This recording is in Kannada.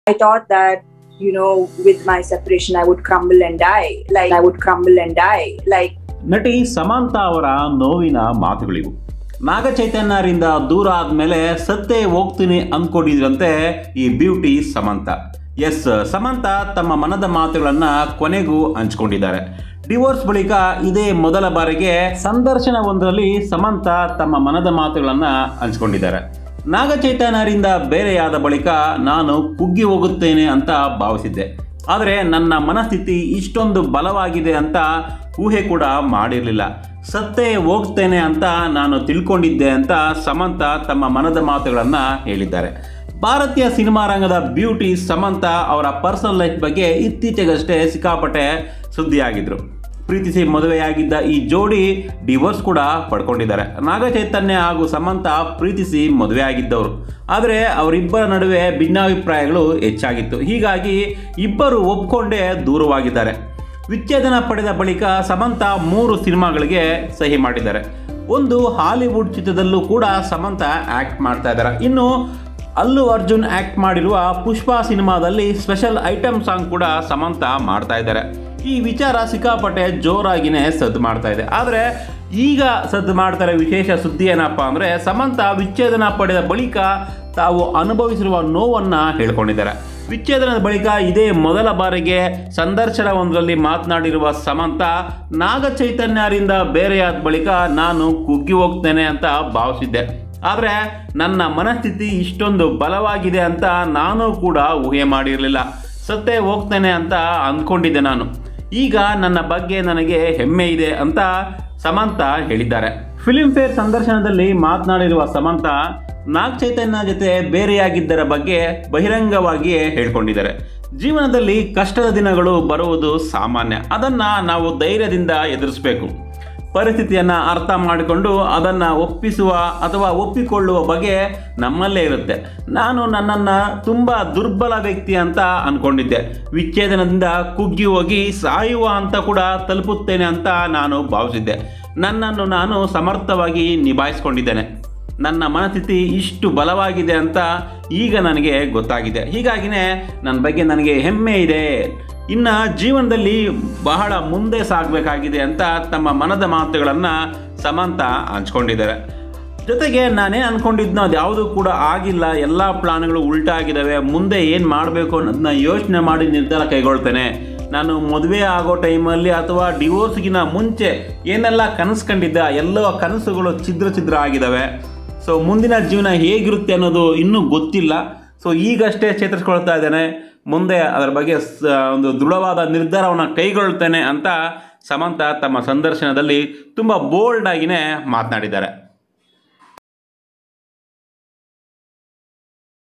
I thought that, you know, with my separation, I would crumble and die. Like, I would crumble and die. Like, ನಟಿ ಸಮಂತಾ ಅವರ ನೋವಿನ ಮಾತುಗಳಿವು ನಾಗ ಚೈತನ್ಯರಿಂದ ದೂರ ಆದಮೇಲೆ ಸತ್ತೇ ಹೋಗ್ತೀನಿ ಅಂದ್ಕೊಂಡಿದ್ರಂತೆ ಈ ಬ್ಯೂಟಿ ಸಮಂತ ಎಸ್ ಸಮಂತ ತಮ್ಮ ಮನದ ಮಾತುಗಳನ್ನು ಕೊನೆಗೂ ಹಂಚ್ಕೊಂಡಿದ್ದಾರೆ ಡಿವೋರ್ಸ್ ಬಳಿಕ ಇದೇ ಮೊದಲ ಬಾರಿಗೆ ಸಂದರ್ಶನವೊಂದರಲ್ಲಿ ಸಮಂತ ತಮ್ಮ ಮನದ ಮಾತುಗಳನ್ನು ಹಂಚ್ಕೊಂಡಿದ್ದಾರೆ ನಾಗ ಚೈತನ್ಯರಿಂದ ಬೇರೆಯಾದ ಬಳಿಕ ನಾನು ಕುಗ್ಗಿ ಹೋಗುತ್ತೇನೆ ಅಂತ ಭಾವಿಸಿದ್ದೆ ಆದರೆ ನನ್ನ ಮನಸ್ಥಿತಿ ಇಷ್ಟೊಂದು ಬಲವಾಗಿದೆ ಅಂತ ಊಹೆ ಕೂಡ ಮಾಡಿರಲಿಲ್ಲ ಸತ್ತೇ ಹೋಗ್ತೇನೆ ಅಂತ ನಾನು ತಿಳ್ಕೊಂಡಿದ್ದೆ ಅಂತ ಸಮಂತ ತಮ್ಮ ಮನದ ಮಾತುಗಳನ್ನು ಹೇಳಿದ್ದಾರೆ ಭಾರತೀಯ ಸಿನಿಮಾ ರಂಗದ ಬ್ಯೂಟಿ ಸಮಂತ ಅವರ ಪರ್ಸನಲ್ ಲೈಫ್ ಬಗ್ಗೆ ಇತ್ತೀಚೆಗಷ್ಟೇ ಸಿಕ್ಕಾಪಟ್ಟೆ ಸುದ್ದಿಯಾಗಿದ್ರು ಪ್ರೀತಿಸಿ ಮದುವೆಯಾಗಿದ್ದ ಈ ಜೋಡಿ ಡಿವೋರ್ಸ್ ಕೂಡ ಪಡ್ಕೊಂಡಿದ್ದಾರೆ ನಾಗ ಚೈತನ್ಯ ಹಾಗೂ ಸಮಂತ ಪ್ರೀತಿಸಿ ಮದುವೆಯಾಗಿದ್ದವರು ಆದರೆ ಅವರಿಬ್ಬರ ನಡುವೆ ಭಿನ್ನಾಭಿಪ್ರಾಯಗಳು ಹೆಚ್ಚಾಗಿತ್ತು ಹೀಗಾಗಿ ಇಬ್ಬರು ಒಪ್ಕೊಂಡೇ ದೂರವಾಗಿದ್ದಾರೆ ವಿಚ್ಛೇದನ ಪಡೆದ ಬಳಿಕ ಸಮಂತ ಮೂರು ಸಿನಿಮಾಗಳಿಗೆ ಸಹಿ ಮಾಡಿದ್ದಾರೆ ಒಂದು ಹಾಲಿವುಡ್ ಚಿತ್ರದಲ್ಲೂ ಕೂಡ ಸಮಂತ ಆ್ಯಕ್ಟ್ ಮಾಡ್ತಾ ಇದ್ದಾರೆ ಇನ್ನು ಅಲ್ಲು ಅರ್ಜುನ್ ಆ್ಯಕ್ಟ್ ಮಾಡಿರುವ ಪುಷ್ಪ ಸಿನಿಮಾದಲ್ಲಿ ಸ್ಪೆಷಲ್ ಐಟಮ್ ಸಾಂಗ್ ಕೂಡ ಸಮಂತ ಮಾಡ್ತಾ ಇದ್ದಾರೆ ಈ ವಿಚಾರ ಸಿಕ್ಕಾಪಟ್ಟೆ ಜೋರಾಗಿನೇ ಸದ್ದು ಮಾಡ್ತಾ ಇದೆ ಆದರೆ ಈಗ ಸದ್ದು ಮಾಡ್ತಾರೆ ವಿಶೇಷ ಸುದ್ದಿ ಏನಪ್ಪ ಅಂದರೆ ಸಮಂತ ವಿಚ್ಛೇದನ ಪಡೆದ ಬಳಿಕ ತಾವು ಅನುಭವಿಸಿರುವ ನೋವನ್ನು ಹೇಳ್ಕೊಂಡಿದ್ದಾರೆ ವಿಚ್ಛೇದನದ ಬಳಿಕ ಇದೇ ಮೊದಲ ಬಾರಿಗೆ ಸಂದರ್ಶನವೊಂದರಲ್ಲಿ ಮಾತನಾಡಿರುವ ಸಮಂತ ನಾಗ ಚೈತನ್ಯರಿಂದ ಬೇರೆಯಾದ ಬಳಿಕ ನಾನು ಕುಗ್ಗಿ ಹೋಗ್ತೇನೆ ಅಂತ ಭಾವಿಸಿದ್ದೆ ಆದರೆ ನನ್ನ ಮನಸ್ಥಿತಿ ಇಷ್ಟೊಂದು ಬಲವಾಗಿದೆ ಅಂತ ನಾನು ಕೂಡ ಊಹೆ ಮಾಡಿರಲಿಲ್ಲ ಸತ್ತೇ ಹೋಗ್ತೇನೆ ಅಂತ ಅಂದ್ಕೊಂಡಿದ್ದೆ ನಾನು ಈಗ ನನ್ನ ಬಗ್ಗೆ ನನಗೆ ಹೆಮ್ಮೆ ಇದೆ ಅಂತ ಸಮಂತ ಹೇಳಿದ್ದಾರೆ ಫಿಲಿಂ ಫೇರ್ ಸಂದರ್ಶನದಲ್ಲಿ ಮಾತನಾಡಿರುವ ಸಮಂತ ನಾಗ್ ಚೈತನ್ಯ ಜೊತೆ ಬೇರೆಯಾಗಿದ್ದರ ಬಗ್ಗೆ ಬಹಿರಂಗವಾಗಿಯೇ ಹೇಳ್ಕೊಂಡಿದ್ದಾರೆ ಜೀವನದಲ್ಲಿ ಕಷ್ಟದ ದಿನಗಳು ಬರುವುದು ಸಾಮಾನ್ಯ ಅದನ್ನು ನಾವು ಧೈರ್ಯದಿಂದ ಎದುರಿಸಬೇಕು ಪರಿಸ್ಥಿತಿಯನ್ನು ಅರ್ಥ ಮಾಡಿಕೊಂಡು ಅದನ್ನು ಒಪ್ಪಿಸುವ ಅಥವಾ ಒಪ್ಪಿಕೊಳ್ಳುವ ಬಗೆ ನಮ್ಮಲ್ಲೇ ಇರುತ್ತೆ ನಾನು ನನ್ನನ್ನು ತುಂಬ ದುರ್ಬಲ ವ್ಯಕ್ತಿ ಅಂತ ಅಂದ್ಕೊಂಡಿದ್ದೆ ವಿಚ್ಛೇದನದಿಂದ ಕುಗ್ಗಿ ಹೋಗಿ ಸಾಯುವ ಅಂತ ಕೂಡ ತಲುಪುತ್ತೇನೆ ಅಂತ ನಾನು ಭಾವಿಸಿದ್ದೆ ನನ್ನನ್ನು ನಾನು ಸಮರ್ಥವಾಗಿ ನಿಭಾಯಿಸ್ಕೊಂಡಿದ್ದೇನೆ ನನ್ನ ಮನಸ್ಥಿತಿ ಇಷ್ಟು ಬಲವಾಗಿದೆ ಅಂತ ಈಗ ನನಗೆ ಗೊತ್ತಾಗಿದೆ ಹೀಗಾಗಿನೇ ನನ್ನ ಬಗ್ಗೆ ನನಗೆ ಹೆಮ್ಮೆ ಇದೆ ಇನ್ನು ಜೀವನದಲ್ಲಿ ಬಹಳ ಮುಂದೆ ಸಾಗಬೇಕಾಗಿದೆ ಅಂತ ತಮ್ಮ ಮನದ ಮಾತುಗಳನ್ನು ಸಮಂತ ಹಂಚ್ಕೊಂಡಿದ್ದಾರೆ ಜೊತೆಗೆ ನಾನೇನು ಅಂದ್ಕೊಂಡಿದ್ನೋ ಅದು ಯಾವುದೂ ಕೂಡ ಆಗಿಲ್ಲ ಎಲ್ಲ ಪ್ಲಾನ್ಗಳು ಉಲ್ಟಾ ಆಗಿದ್ದಾವೆ ಮುಂದೆ ಏನು ಮಾಡಬೇಕು ಅನ್ನೋದನ್ನ ಯೋಚನೆ ಮಾಡಿ ನಿರ್ಧಾರ ಕೈಗೊಳ್ತೇನೆ ನಾನು ಮದುವೆ ಆಗೋ ಟೈಮಲ್ಲಿ ಅಥವಾ ಡಿವೋರ್ಸ್ಗಿನ ಮುಂಚೆ ಏನೆಲ್ಲ ಕನಸು ಕಂಡಿದ್ದೆ ಎಲ್ಲ ಕನಸುಗಳು ಛಿದ್ರ ಛಿದ್ರ ಆಗಿದ್ದಾವೆ ಸೊ ಮುಂದಿನ ಜೀವನ ಹೇಗಿರುತ್ತೆ ಅನ್ನೋದು ಇನ್ನೂ ಗೊತ್ತಿಲ್ಲ ಸೊ ಈಗಷ್ಟೇ ಚೇತರಿಸ್ಕೊಳ್ತಾ ಇದ್ದೇನೆ ಮುಂದೆ ಅದರ ಬಗ್ಗೆ ಸ ಒಂದು ದೃಢವಾದ ನಿರ್ಧಾರವನ್ನು ಕೈಗೊಳ್ತೇನೆ ಅಂತ ಸಮಂತ ತಮ್ಮ ಸಂದರ್ಶನದಲ್ಲಿ ತುಂಬ ಬೋಲ್ಡಾಗಿಯೇ ಮಾತನಾಡಿದ್ದಾರೆ